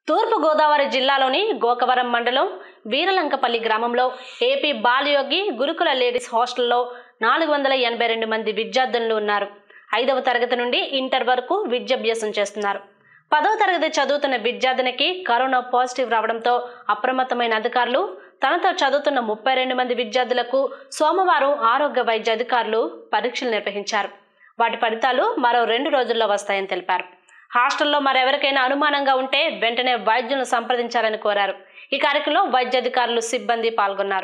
తూర్పు గోదావరి జిల్లాలోని గోకవరం మండలం వీరలంకపల్లి గ్రామంలో ఏపీ బాలయోగి గురుకుల లేడీస్ హాస్టల్లో నాలుగు వందల ఎనభై రెండు మంది విద్యార్థులు ఉన్నారు ఐదవ తరగతి నుండి ఇంటర్ వరకు విద్యాభ్యాసం చేస్తున్నారు పదవ తరగతి చదువుతున్న విద్యార్థినికి కరోనా పాజిటివ్ రావడంతో అప్రమత్తమైన అధికారులు తనతో చదువుతున్న ముప్పై రెండు మంది విద్యార్థులకు సోమవారం ఆరోగ్య వైద్య అధికారులు పరీక్షలు నిర్వహించారు వాటి ఫలితాలు మరో రెండు రోజుల్లో వస్తాయని తెలిపారు హాస్టల్లో మరెవరికైనా అనుమానంగా ఉంటే వెంటనే వైద్యులను సంప్రదించాలని కోరారు ఈ కార్యక్రమంలో వైద్యాధికారులు సిబ్బంది పాల్గొన్నారు